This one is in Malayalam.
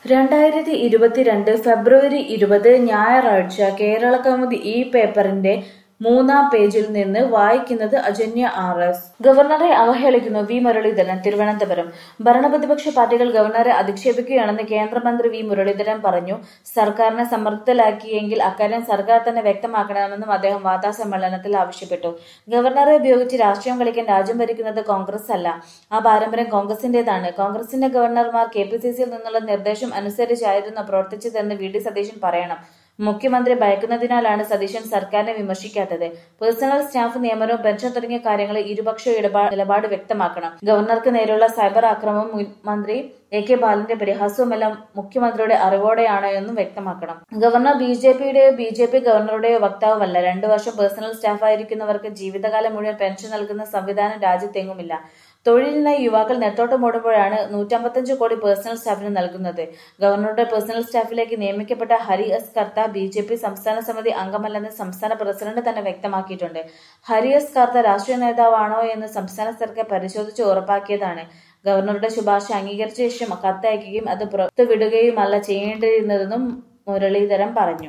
രണ്ടായിരത്തി ഇരുപത്തിരണ്ട് ഫെബ്രുവരി ഇരുപത് ഞായറാഴ്ച കേരളകൗമുദി ഈ പേപ്പറിന്റെ മൂന്നാം പേജിൽ നിന്ന് വായിക്കുന്നത് അജന്യ ആർ എസ് ഗവർണറെ അവഹേളിക്കുന്നു വി മുരളീധരൻ തിരുവനന്തപുരം ഭരണപ്രതിപക്ഷ പാർട്ടികൾ ഗവർണറെ അധിക്ഷേപിക്കുകയാണെന്ന് കേന്ദ്രമന്ത്രി വി മുരളീധരൻ പറഞ്ഞു സർക്കാരിനെ സമ്മർദ്ദത്തിലാക്കിയെങ്കിൽ അക്കാര്യം സർക്കാർ തന്നെ വ്യക്തമാക്കണമെന്നും അദ്ദേഹം വാർത്താസമ്മേളനത്തിൽ ആവശ്യപ്പെട്ടു ഗവർണറെ ഉപയോഗിച്ച് രാഷ്ട്രീയം കളിക്കാൻ രാജ്യം ഭരിക്കുന്നത് കോൺഗ്രസ് അല്ല ആ പാരമ്പര്യം കോൺഗ്രസിന്റേതാണ് കോൺഗ്രസിന്റെ ഗവർണർമാർ കെ പി സി സിയിൽ നിന്നുള്ള നിർദ്ദേശം അനുസരിച്ചായിരുന്നു പ്രവർത്തിച്ചതെന്ന് വി ഡി സതീശൻ പറയണം മുഖ്യമന്ത്രി ഭയക്കുന്നതിനാലാണ് സതീശൻ സർക്കാരിനെ വിമർശിക്കാത്തത് പേഴ്സണൽ സ്റ്റാഫ് നിയമനവും പെൻഷൻ തുടങ്ങിയ കാര്യങ്ങളിൽ ഇരുപക്ഷവും ഇടപാ നിലപാട് വ്യക്തമാക്കണം ഗവർണർക്ക് നേരെയുള്ള സൈബർ ആക്രമണം മുൻ മന്ത്രി എ കെ ബാലന്റെ പരിഹാസവുമെല്ലാം മുഖ്യമന്ത്രിയുടെ അറിവോടെയാണ് എന്നും വ്യക്തമാക്കണം ഗവർണർ ബി ജെ പിയുടെയോ ബി ജെ പി ഗവർണറുടെയോ വക്താവുമല്ല രണ്ടു വർഷം പേഴ്സണൽ സ്റ്റാഫായിരിക്കുന്നവർക്ക് ജീവിതകാലം മുഴുവൻ പെൻഷൻ നൽകുന്ന സംവിധാനം രാജ്യത്തെങ്ങുമില്ല തൊഴിലിനായി യുവാക്കൾ നെട്ടോട്ടമോടുമ്പോഴാണ് നൂറ്റമ്പത്തഞ്ച് കോടി പേഴ്സണൽ സ്റ്റാഫിന് നൽകുന്നത് ഗവർണറുടെ പേഴ്സണൽ സ്റ്റാഫിലേക്ക് നിയമിക്കപ്പെട്ട Hari S Kartha B J P സംസ്ഥാന സമിതി അംഗമല്ലെന്ന് സംസ്ഥാന പ്രസിഡന്റ് തന്നെ വ്യക്തമാക്കിയിട്ടുണ്ട് ഹരി എസ് കർത്ത രാഷ്ട്രീയ നേതാവാണോ എന്ന് സംസ്ഥാന സർക്കാർ പരിശോധിച്ച് ഉറപ്പാക്കിയതാണ് ഗവർണറുടെ ശുപാർശ അംഗീകരിച്ച ശേഷം കത്തയക്കുകയും അത് പുറത്തുവിടുകയുമല്ല ചെയ്യേണ്ടിയിരുന്നതെന്നും മുരളീധരൻ പറഞ്ഞു